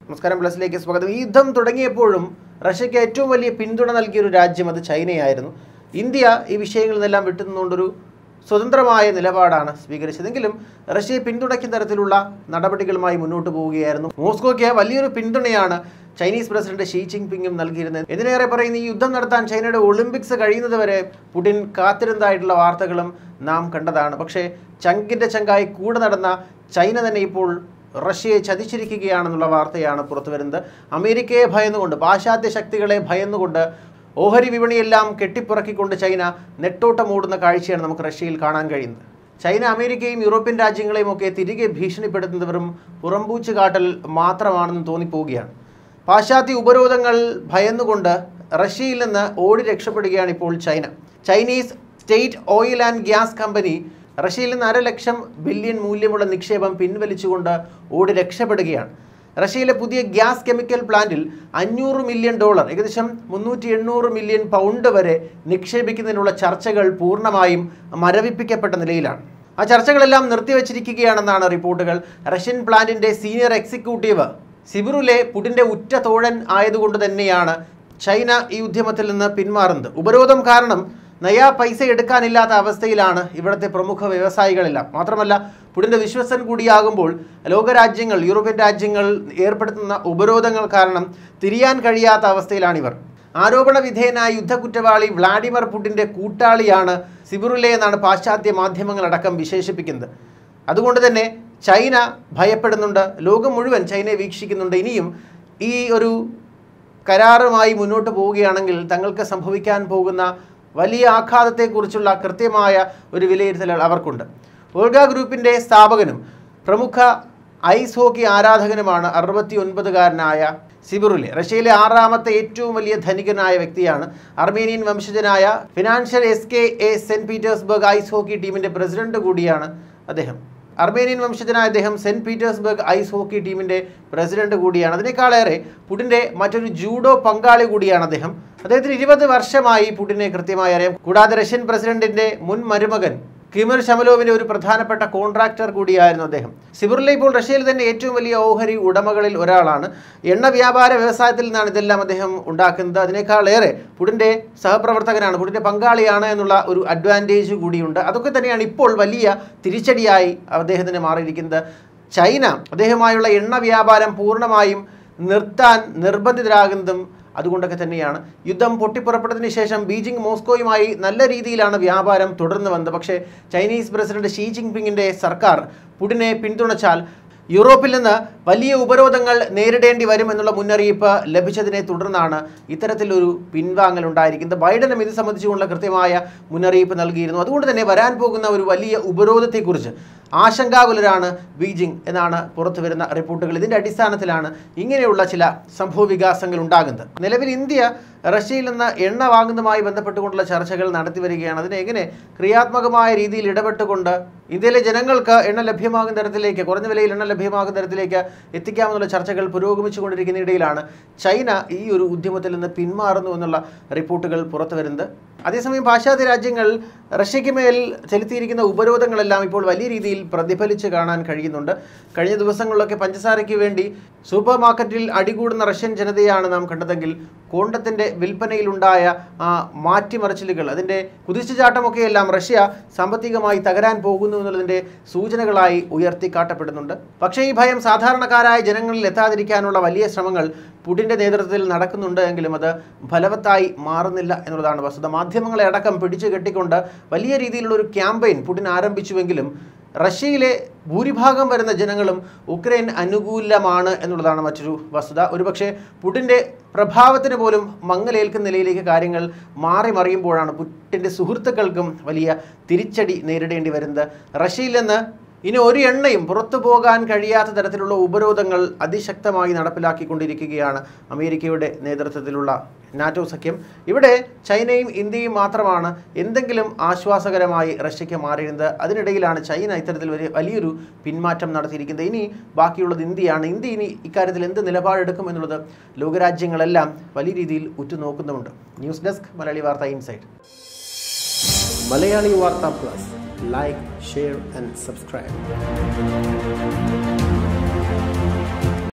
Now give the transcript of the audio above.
നമസ്കാരം പ്ലസിലേക്ക് സ്വാഗതം ഈ യുദ്ധം തുടങ്ങിയപ്പോഴും റഷ്യയ്ക്ക് ഏറ്റവും വലിയ പിന്തുണ നൽകിയ ഒരു രാജ്യം അത് ചൈനയായിരുന്നു ഇന്ത്യ ഈ വിഷയങ്ങളിൽ നിന്നെല്ലാം വിട്ടുനിന്നുകൊണ്ടൊരു സ്വതന്ത്രമായ നിലപാടാണ് സ്വീകരിച്ചതെങ്കിലും റഷ്യയെ പിന്തുണയ്ക്കുന്ന തരത്തിലുള്ള നടപടികളുമായി മുന്നോട്ട് പോവുകയായിരുന്നു മോസ്കോയ്ക്ക് വലിയൊരു പിന്തുണയാണ് ചൈനീസ് പ്രസിഡന്റ് ഷീ ജിങ് പിങ്ങും നൽകിയിരുന്നത് ഇതിനേറെ പറയുന്ന ഈ യുദ്ധം നടത്താൻ ചൈനയുടെ ഒളിമ്പിക്സ് കഴിയുന്നതുവരെ പുടിൻ കാത്തിരുന്നതായിട്ടുള്ള വാർത്തകളും നാം കണ്ടതാണ് പക്ഷേ ചങ്കിൻ്റെ ചങ്കായി കൂടെ നടന്ന ചൈന തന്നെ ഇപ്പോൾ റഷ്യയെ ചതിച്ചിരിക്കുകയാണെന്നുള്ള വാർത്തയാണ് പുറത്തു വരുന്നത് അമേരിക്കയെ ഭയന്നുകൊണ്ട് പാശ്ചാത്യ ശക്തികളെ ഭയന്നുകൊണ്ട് ഓഹരി വിപണിയെല്ലാം കെട്ടിപ്പുറക്കിക്കൊണ്ട് ചൈന നെട്ടോട്ടമോടുന്ന കാഴ്ചയാണ് നമുക്ക് റഷ്യയിൽ കാണാൻ കഴിയുന്നത് ചൈന അമേരിക്കയും യൂറോപ്യൻ രാജ്യങ്ങളെയും ഒക്കെ തിരികെ ഭീഷണിപ്പെടുത്തുന്നത് വെറും പുറംപൂച്ച് കാട്ടൽ മാത്രമാണെന്ന് തോന്നിപ്പോവുകയാണ് പാശ്ചാത്യ ഉപരോധങ്ങൾ ഭയന്നുകൊണ്ട് റഷ്യയിൽ നിന്ന് ഓടി രക്ഷപ്പെടുകയാണ് ഇപ്പോൾ China Chinese state oil and gas company റഷ്യയിൽ നിന്ന് അര ലക്ഷം ബില്യൺ മൂല്യമുള്ള നിക്ഷേപം പിൻവലിച്ചുകൊണ്ട് ഓടി രക്ഷപ്പെടുകയാണ് റഷ്യയിലെ പുതിയ ഗ്യാസ് കെമിക്കൽ പ്ലാന്റിൽ അഞ്ഞൂറ് മില്യൺ ഡോളർ ഏകദേശം മുന്നൂറ്റി എണ്ണൂറ് മില്യൺ പൗണ്ട് വരെ നിക്ഷേപിക്കുന്നതിനുള്ള ചർച്ചകൾ പൂർണ്ണമായും മരവിപ്പിക്കപ്പെട്ട നിലയിലാണ് ആ ചർച്ചകളെല്ലാം നിർത്തിവച്ചിരിക്കുകയാണെന്നാണ് റിപ്പോർട്ടുകൾ റഷ്യൻ പ്ലാന്റിന്റെ സീനിയർ എക്സിക്യൂട്ടീവ് സിബിറുലെ പുടിന്റെ ഉറ്റ തോഴൻ ആയതുകൊണ്ട് തന്നെയാണ് ചൈന ഈ ഉദ്യമത്തിൽ നിന്ന് പിന്മാറുന്നത് ഉപരോധം കാരണം നയാ പൈസ എടുക്കാനില്ലാത്ത അവസ്ഥയിലാണ് ഇവിടുത്തെ പ്രമുഖ വ്യവസായികളെല്ലാം മാത്രമല്ല പുടിൻ്റെ വിശ്വസൻ കൂടിയാകുമ്പോൾ ലോകരാജ്യങ്ങൾ യൂറോപ്യൻ രാജ്യങ്ങൾ ഏർപ്പെടുത്തുന്ന ഉപരോധങ്ങൾ കാരണം തിരിയാൻ കഴിയാത്ത അവസ്ഥയിലാണിവർ ആരോപണ വിധേയനായ യുദ്ധക്കുറ്റവാളി വ്ളാഡിമർ പുടിൻ്റെ കൂട്ടാളിയാണ് സിബിറുലെ എന്നാണ് പാശ്ചാത്യ മാധ്യമങ്ങളടക്കം വിശേഷിപ്പിക്കുന്നത് അതുകൊണ്ട് തന്നെ ചൈന ഭയപ്പെടുന്നുണ്ട് ലോകം മുഴുവൻ ചൈനയെ വീക്ഷിക്കുന്നുണ്ട് ഇനിയും ഈ ഒരു കരാറുമായി മുന്നോട്ട് പോവുകയാണെങ്കിൽ തങ്ങൾക്ക് സംഭവിക്കാൻ പോകുന്ന വലിയ ആഘാതത്തെക്കുറിച്ചുള്ള കൃത്യമായ ഒരു വിലയിരുത്തൽ അവർക്കുണ്ട് ഓൾഗ ഗ്രൂപ്പിൻ്റെ സ്ഥാപകനും പ്രമുഖ ഐസ് ഹോക്കി ആരാധകനുമാണ് അറുപത്തി ഒൻപതുകാരനായ സിബിറുലെ റഷ്യയിലെ ആറാമത്തെ ഏറ്റവും വലിയ ധനികനായ വ്യക്തിയാണ് അർമേനിയൻ വംശജനായ financial S K A Saint Petersburg ice hockey ടീമിൻ്റെ പ്രസിഡന്റ് കൂടിയാണ് അദ്ദേഹം അർമേനിയൻ വംശജനായ അദ്ദേഹം സെൻറ്റ് പീറ്റേഴ്സ്ബർഗ് ഐസ് ഹോക്കി ടീമിൻ്റെ പ്രസിഡന്റ് കൂടിയാണ് അതിനേക്കാളേറെ പുടിൻ്റെ മറ്റൊരു ജൂഡോ പങ്കാളി കൂടിയാണ് അദ്ദേഹം അദ്ദേഹത്തിന് ഇരുപത് വർഷമായി പുടിനെ കൃത്യമായി അറിയാം കൂടാതെ റഷ്യൻ പ്രസിഡന്റിന്റെ മുൻ മരുമകൻ കിമിർ ഷമലോവിന്റെ ഒരു പ്രധാനപ്പെട്ട കോൺട്രാക്ടർ കൂടിയായിരുന്നു അദ്ദേഹം സിബിറിലെ ഇപ്പോൾ റഷ്യയിൽ തന്നെ ഏറ്റവും വലിയ ഓഹരി ഉടമകളിൽ ഒരാളാണ് എണ്ണ വ്യാപാര വ്യവസായത്തിൽ നിന്നാണ് ഇതെല്ലാം അദ്ദേഹം ഉണ്ടാക്കുന്നത് അതിനേക്കാളേറെ പുടിൻ്റെ സഹപ്രവർത്തകനാണ് പുടിൻ്റെ പങ്കാളിയാണ് എന്നുള്ള ഒരു അഡ്വാൻറ്റേജ് കൂടിയുണ്ട് അതൊക്കെ തന്നെയാണ് ഇപ്പോൾ വലിയ തിരിച്ചടിയായി അദ്ദേഹത്തിന് മാറിയിരിക്കുന്നത് ചൈന അദ്ദേഹമായുള്ള എണ്ണ വ്യാപാരം പൂർണ്ണമായും നിർത്താൻ നിർബന്ധിതരാകുന്നതും അതുകൊണ്ടൊക്കെ തന്നെയാണ് യുദ്ധം പൊട്ടിപ്പുറപ്പെട്ടതിന് ശേഷം ബീജിംഗ് മോസ്കോയുമായി നല്ല രീതിയിലാണ് വ്യാപാരം തുടർന്നു വന്നത് പക്ഷേ ചൈനീസ് പ്രസിഡന്റ് ഷീ ജിൻപിങ്ങിൻ്റെ സർക്കാർ പുടിനെ പിന്തുണച്ചാൽ യൂറോപ്പിൽ നിന്ന് വലിയ ഉപരോധങ്ങൾ നേരിടേണ്ടി വരും എന്നുള്ള മുന്നറിയിപ്പ് ലഭിച്ചതിനെ തുടർന്നാണ് ഇത്തരത്തിലൊരു പിൻവാങ്ങൽ ഉണ്ടായിരിക്കുന്നത് ബൈഡനും ഇത് സംബന്ധിച്ചുകൊണ്ടുള്ള കൃത്യമായ മുന്നറിയിപ്പ് നൽകിയിരുന്നു അതുകൊണ്ട് തന്നെ വരാൻ പോകുന്ന ഒരു വലിയ ഉപരോധത്തെക്കുറിച്ച് ആശങ്കാകുലരാണ് ബീജിംഗ് എന്നാണ് പുറത്തു വരുന്ന റിപ്പോർട്ടുകൾ ഇതിൻ്റെ അടിസ്ഥാനത്തിലാണ് ഇങ്ങനെയുള്ള ചില സംഭവ വികാസങ്ങൾ ഉണ്ടാകുന്നത് നിലവിൽ ഇന്ത്യ റഷ്യയിൽ നിന്ന് എണ്ണ വാങ്ങുന്നതുമായി ബന്ധപ്പെട്ടുകൊണ്ടുള്ള ചർച്ചകൾ നടത്തി വരികയാണ് അതിനെ എങ്ങനെ ക്രിയാത്മകമായ രീതിയിൽ ഇടപെട്ടുകൊണ്ട് ഇന്ത്യയിലെ ജനങ്ങൾക്ക് എണ്ണ ലഭ്യമാകുന്ന തരത്തിലേക്ക് കുറഞ്ഞ വിലയിൽ എണ്ണ ലഭ്യമാകുന്ന തരത്തിലേക്ക് എത്തിക്കാമെന്നുള്ള ചർച്ചകൾ പുരോഗമിച്ചുകൊണ്ടിരിക്കുന്ന ഇടയിലാണ് ചൈന ഈ ഒരു ഉദ്യമത്തിൽ നിന്ന് പിന്മാറുന്നു എന്നുള്ള റിപ്പോർട്ടുകൾ പുറത്തു വരുന്നത് അതേസമയം പാശ്ചാത്യ രാജ്യങ്ങൾ റഷ്യയ്ക്ക് മേൽ ചെലുത്തിയിരിക്കുന്ന ഉപരോധങ്ങളെല്ലാം ഇപ്പോൾ വലിയ രീതിയിൽ പ്രതിഫലിച്ച് കാണാൻ കഴിയുന്നുണ്ട് കഴിഞ്ഞ ദിവസങ്ങളിലൊക്കെ പഞ്ചസാരയ്ക്ക് വേണ്ടി സൂപ്പർ മാർക്കറ്റിൽ അടികൂടുന്ന റഷ്യൻ ജനതയാണ് നാം കണ്ടതെങ്കിൽ കോണ്ടത്തിൻ്റെ വിൽപ്പനയിലുണ്ടായ ആ മാറ്റിമറിച്ചിലുകൾ അതിൻ്റെ കുതിച്ചുചാട്ടമൊക്കെയെല്ലാം റഷ്യ സാമ്പത്തികമായി തകരാൻ പോകുന്നു എന്നുള്ളതിൻ്റെ സൂചനകളായി ഉയർത്തിക്കാട്ടപ്പെടുന്നുണ്ട് പക്ഷേ ഈ ഭയം സാധാരണക്കാരായ ജനങ്ങളിൽ എത്താതിരിക്കാനുള്ള വലിയ ശ്രമങ്ങൾ പുടിൻ്റെ നേതൃത്വത്തിൽ നടക്കുന്നുണ്ട് എങ്കിലും അത് ഫലവത്തായി മാറുന്നില്ല എന്നുള്ളതാണ് വസ്തുത മാധ്യമങ്ങളെ അടക്കം പിടിച്ചു കെട്ടിക്കൊണ്ട് വലിയ രീതിയിലുള്ള ഒരു ക്യാമ്പയിൻ പുടിൻ ആരംഭിച്ചുവെങ്കിലും റഷ്യയിലെ ഭൂരിഭാഗം വരുന്ന ജനങ്ങളും ഉക്രൈൻ അനുകൂലമാണ് എന്നുള്ളതാണ് മറ്റൊരു വസ്തുത ഒരുപക്ഷെ പുടിൻ്റെ പ്രഭാവത്തിന് പോലും മങ്ങലേൽക്കുന്ന നിലയിലേക്ക് കാര്യങ്ങൾ മാറി മറിയുമ്പോഴാണ് പുടിൻ്റെ സുഹൃത്തുക്കൾക്കും വലിയ തിരിച്ചടി നേരിടേണ്ടി വരുന്നത് റഷ്യയിൽ നിന്ന് ഇനി ഒരു എണ്ണയും പുറത്തു പോകാൻ കഴിയാത്ത തരത്തിലുള്ള ഉപരോധങ്ങൾ അതിശക്തമായി നടപ്പിലാക്കിക്കൊണ്ടിരിക്കുകയാണ് അമേരിക്കയുടെ നേതൃത്വത്തിലുള്ള നാറ്റോ സഖ്യം ഇവിടെ ചൈനയും ഇന്ത്യയും മാത്രമാണ് എന്തെങ്കിലും ആശ്വാസകരമായി റഷ്യയ്ക്ക് മാറിയിരുന്നത് അതിനിടയിലാണ് ചൈന ഇത്തരത്തിൽ വലിയ വലിയൊരു പിന്മാറ്റം നടത്തിയിരിക്കുന്നത് ഇനി ബാക്കിയുള്ളത് ഇന്ത്യയാണ് ഇന്ത്യ ഇനി ഇക്കാര്യത്തിൽ എന്ത് നിലപാടെടുക്കും എന്നുള്ളത് ലോകരാജ്യങ്ങളെല്ലാം വലിയ രീതിയിൽ ഉറ്റുനോക്കുന്നുമുണ്ട് ന്യൂസ് ഡെസ്ക് മലയാളി വാർത്ത ഇൻസൈറ്റ് മലയാളി വാർത്ത plus like share and subscribe